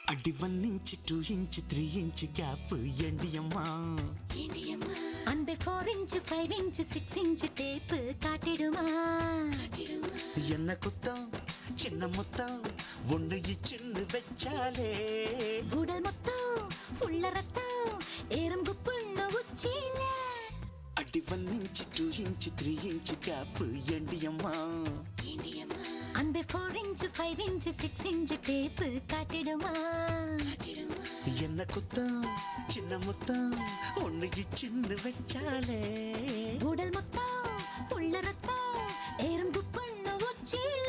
அடி one inch two inch three inch gap எண்டியம்மா அன்பே four inch five inch six inch tape காட்டிடுமா என்ன குத்தம் சின்ன முத்தம் ஒண்ணு இச்சின்னு வச்சாலே உடல் மொத்தம் உள்ள ரத்தம் எறும்பு புண்ணு உச்சியில அடி one inch two inch three inch gap எண்டியம்மா அன்பே four inch five inch six inch tape காட்டிடுமா என்ன குத்தம் சின்ன முத்தம் ஒண்ணு இச்சின்னு வச்சாலே உடல் மொத்தம் உள்ள ரத்தம் எறும்பு புண்ணு உச்சியில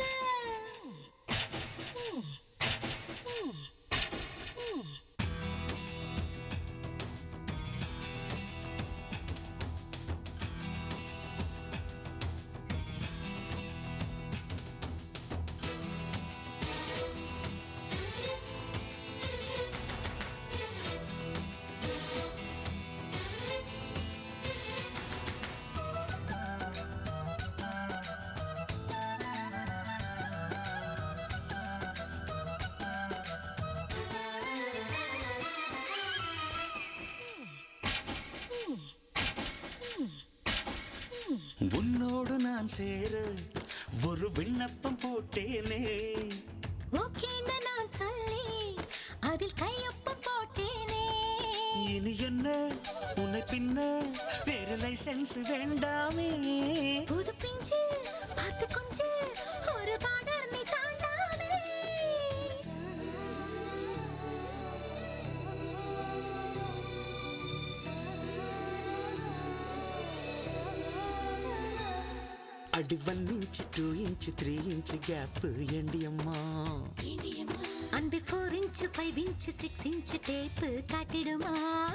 உன்னோடு நான் சேர ஒரு விண்ணப்பம் போட்டேனே ஓகேன்னு நான் சொல்லி அதில் கையொப்பம் போட்டேனே இனி என்ன உன்னை பின்ன வேற லைசன்ஸ் வேண்டாமே புது பிஞ்சு பார்த்து கொஞ்சு ஒரு பார்டர் நீ தாண்டாமே அடி one inch two inch three inch gap எண்டியம்மா அன்பி four inch five inch six inch tape காட்டிடுமா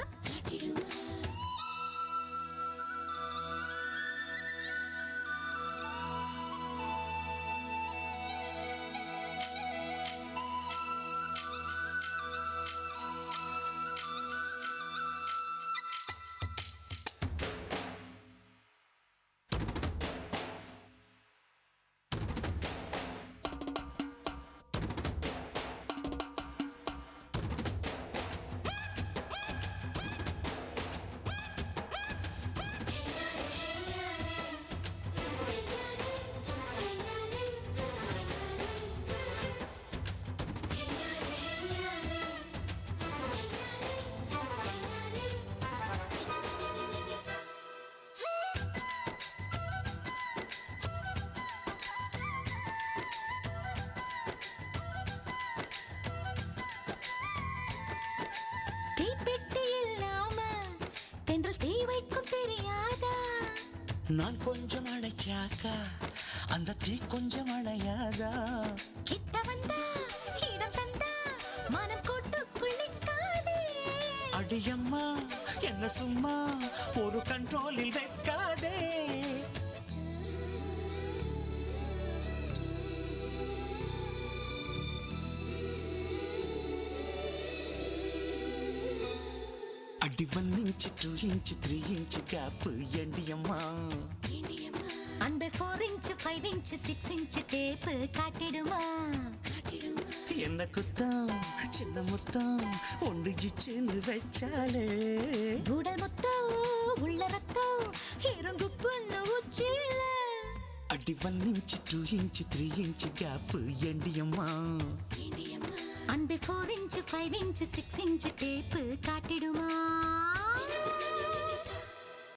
தீப்பெட்டி இல்லாம தென்றல் தீ வைக்கும் தெரியாதா நான் கொஞ்சம் அணைச்சாக்கா அந்த தீ கொஞ்சம் அணையாதா கிட்ட வந்தா இடம் தந்தா மனம் கூட்டுக்குள் நிற்காதே அடியம்மா என்ன சும்மா ஒரு கண்ட்ரோலில் வைக்காதே அடி one inch two inch three inch gap எண்டியம்மா அன்பே four inch five inch six inch tape காட்டிடுமா என்ன குத்தம் சின்ன முத்தம் ஒன்று இச்சுன்னு வச்சாலே உடல் மொத்தம் உள்ள ரத்தம் இரும்பு புண்ணு உச்சியில அடி one inch two inch three inch gap எண்டியம்மா அன்பே four inch five inch six inch tape காட்டிடுமா